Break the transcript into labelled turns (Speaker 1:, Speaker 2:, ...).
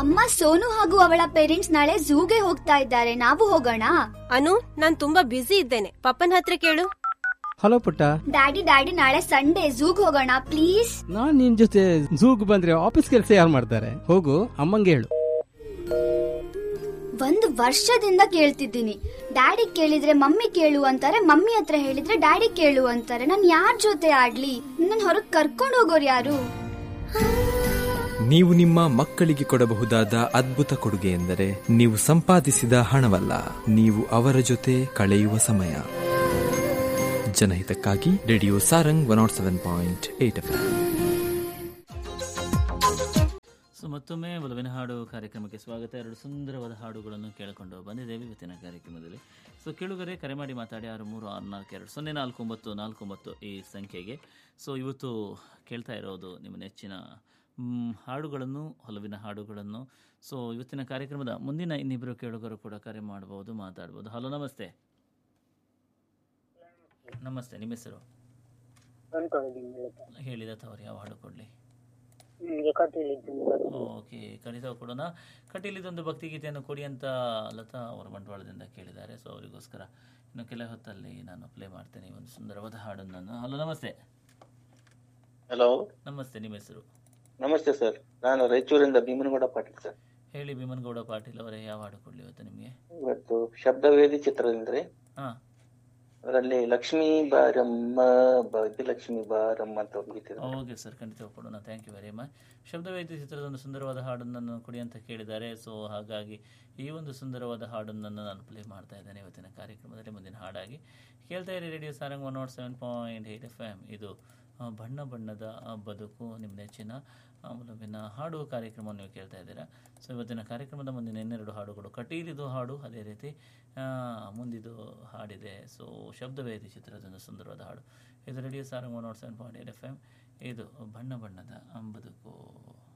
Speaker 1: ಅಮ್ಮ ಸೋನು ಹಾಗೂ ಅವಳ ಪೇರೆಂಟ್ಸ್ ನಾಳೆ ಝೂಗೆ ಹೋಗ್ತಾ ಇದ್ದಾರೆ ನಾವು ಹೋಗೋಣ
Speaker 2: ಅನು ನಾನ್ ತುಂಬಾ ಬ್ಯುಸಿ ಇದ್ದೇನೆ ಪಪ್ಪನ ಹತ್ರ ಕೇಳು
Speaker 3: ಹಲೋ ಪುಟ್ಟ
Speaker 1: ಡ್ಯಾಡಿ ಡ್ಯಾಡಿ ನಾಳೆ ಸಂಡೇ ಝೂಗ್ ಹೋಗೋಣ ಪ್ಲೀಸ್
Speaker 3: ನಾನ್ ನಿನ್ ಜೊತೆ ಝೂಗ್ ಬಂದ್ರೆ ಆಫೀಸ್ ಕೆಲಸ ಯಾರು ಮಾಡ್ತಾರೆ ಹೋಗು ಅಮ್ಮಂಗೆ ಹೇಳು
Speaker 1: ಒಂದು ವರ್ಷದಿಂದ ಕೇಳ್ತಿದ್ದೀನಿ ಡ್ಯಾಡಿ ಕೇಳಿದ್ರೆ ಮಮ್ಮಿ ಕೇಳು ಅಂತಾರೆ ಮಮ್ಮಿ ಹತ್ರ ಹೇಳಿದ್ರೆ ಡ್ಯಾಡಿ ಕೇಳು ಅಂತಾರೆ ನಾನ್ ಯಾರ್ ಜೊತೆ ಆಡ್ಲಿ ನನ್ ಹೊರಗ್ ಕರ್ಕೊಂಡ್ ಹೋಗೋರು ಯಾರು
Speaker 4: ನೀವು ನಿಮ್ಮ ಮಕ್ಕಳಿಗೆ ಕೊಡಬಹುದಾದ ಅದ್ಭುತ ಕೊಡುಗೆ ಎಂದರೆ ನೀವು ಸಂಪಾದಿಸಿದ ಹಣವಲ್ಲ ನೀವು ಅವರ ಜೊತೆ ಕಳೆಯುವ ಸಮಯ ಜನಹಿತಕ್ಕಾಗಿ radio Sarang one nought seven point eight F
Speaker 5: so ಮತ್ತೊಮ್ಮೆ ಒಲವಿನ ಹಾಡು ಕಾರ್ಯಕ್ರಮಕ್ಕೆ ಸ್ವಾಗತ ಎರಡು ಸುಂದರವಾದ ಹಾಡುಗಳನ್ನು ಕೇಳಿಕೊಂಡು ಬಂದಿದ್ದೇವೆ ಇವತ್ತಿನ ಕಾರ್ಯಕ್ರಮದಲ್ಲಿ ಸೊ ಕೇಳುಗರೆ ಕರೆ ಮಾಡಿ ಮಾತಾಡಿ ಆರು ಮೂರು ಆರು ನಾಲ್ಕು ಎರಡು ಸೊನ್ನೆ ನಾಲ್ಕು ಒಂಬತ್ತು ನಾಲ್ಕು ಒಂಬತ್ತು ಈ ಸಂಖ್ಯೆಗೆ ಸೊ ಇವತ್ತು ಕೇಳ್ತಾ ಇರೋದು ನಿಮ್ಮ ನೆಚ್ಚಿನ ಮ್, ಹಾಡುಗಳನ್ನು ಹೊಲವಿನ ಹಾಡುಗಳನ್ನು ಸೊ ಇವತ್ತಿನ ಕಾರ್ಯಕ್ರಮದ ಮುಂದಿನ ಇನ್ನಿಬ್ಬರು ಕೇಳುಗರು ಕೂಡ ಕರೆ ಮಾಡಬಹುದು ಮಾತಾಡ್ಬೋದು ಹಲೋ ನಮಸ್ತೆ ನಮಸ್ತೆ ನಿಮ್ಮ ಹೆಸರು ಹೇಳಿದ ತವರು ಯಾವ ಹಾಡು ಕೊಡಲಿ ಓಕೆ ಖಂಡಿತ ಕೊಡೋಣ ಕಟೀಲಿದೊಂದು ಭಕ್ತಿಗೀತೆಯನ್ನು ಕೊಡಿ ಅಂತ ಲತಾ ಅವರ ಬಂಡವಾಳದಿಂದ ಕೇಳಿದ್ದಾರೆ ಸೊ ಅವರಿಗೋಸ್ಕರ ಇನ್ನು ಕೆಲ ಹೊತ್ತಲ್ಲಿ ನಾನು ಪ್ಲೇ ಮಾಡ್ತೇನೆ ಈ ಒಂದು ಸುಂದರವಾದ ಹಾಡನ್ನು ಹಲೋ ನಮಸ್ತೆ
Speaker 6: ಹಲೋ
Speaker 5: ನಮಸ್ತೆ ನಿಮ್ಮ ಹೆಸರು
Speaker 6: ನಮಸ್ತೆ ಸರ್ ನಾನು ರಾಯಚೂರಿಂದ ಭೀಮನಗೌಡ ಪಾಟೀಲ್ ಸರ್
Speaker 5: ಹೇಳಿ ಭೀಮನ್ಗೌಡ ಪಾಟೀಲ್ ಅವರೇ ಯಾವ ಹಾಡು ಕೊಡಲಿ ಇವತ್ತು ನಿಮಗೆ
Speaker 6: ಇವತ್ತು ಶಬ್ದವೇದಿ ಚಿತ್ರದಿಂದ ರೀ
Speaker 5: ಹಾಂ
Speaker 6: ಅದರಲ್ಲಿ ಲಕ್ಷ್ಮೀ ಬಾರಮ್ಮ ಭಾಗ್ಯಲಕ್ಷ್ಮಿ ಬಾರಮ್ಮ ಅಂತ ಒಂದು ಗೀತೆ ಇದೆ.
Speaker 5: ಓಕೆ ಸರ್ ಖಂಡಿತ ಕೊಡೋಣ thank you very much Shabdavedhi ಚಿತ್ರದ ಒಂದು ಸುಂದರವಾದ ಹಾಡನ್ನು ಕೊಡಿ ಅಂತ ಕೇಳಿದ್ದಾರೆ ಸೊ ಹಾಗಾಗಿ ಈ ಒಂದು ಸುಂದರವಾದ ಹಾಡನ್ನು ನಾನು ಪ್ಲೇ ಮಾಡ್ತಾ ಇದ್ದೇನೆ ಇವತ್ತಿನ ಕಾರ್ಯಕ್ರಮದಲ್ಲಿ ಮುಂದಿನ ಹಾಡಾಗಿ ಕೇಳ್ತಾ ಇರಿ radio Sarang one nought seven point eight F M ಇದು ಆ, ಬಣ್ಣ ಬಣ್ಣದ ಆ ಬದುಕು ನಿಮ್ಮ ನೆಚ್ಚಿನ ಆ, ಒಲವಿನ ಹಾಡು ಕಾರ್ಯಕ್ರಮವನ್ನು ನೀವು ಕೇಳ್ತಾ ಇದ್ದೀರಾ ಸೊ ಇವತ್ತಿನ ಕಾರ್ಯಕ್ರಮದ ಮುಂದಿನ ಇನ್ನೆರಡು ಹಾಡುಗಳು ಕಟೀಲಿದು ಹಾಡು ಅದೇ ರೀತಿ ಆ, ಮುಂದಿದು ಹಾಡಿದೆ ಸೊ ಶಬ್ದವೇದಿ ಚಿತ್ರದ ಸುಂದರವಾದ ಹಾಡು ಇದು radio Sarang one nought seven point eight F M ಇದು ಬಣ್ಣ ಬಣ್ಣದ ಬದುಕು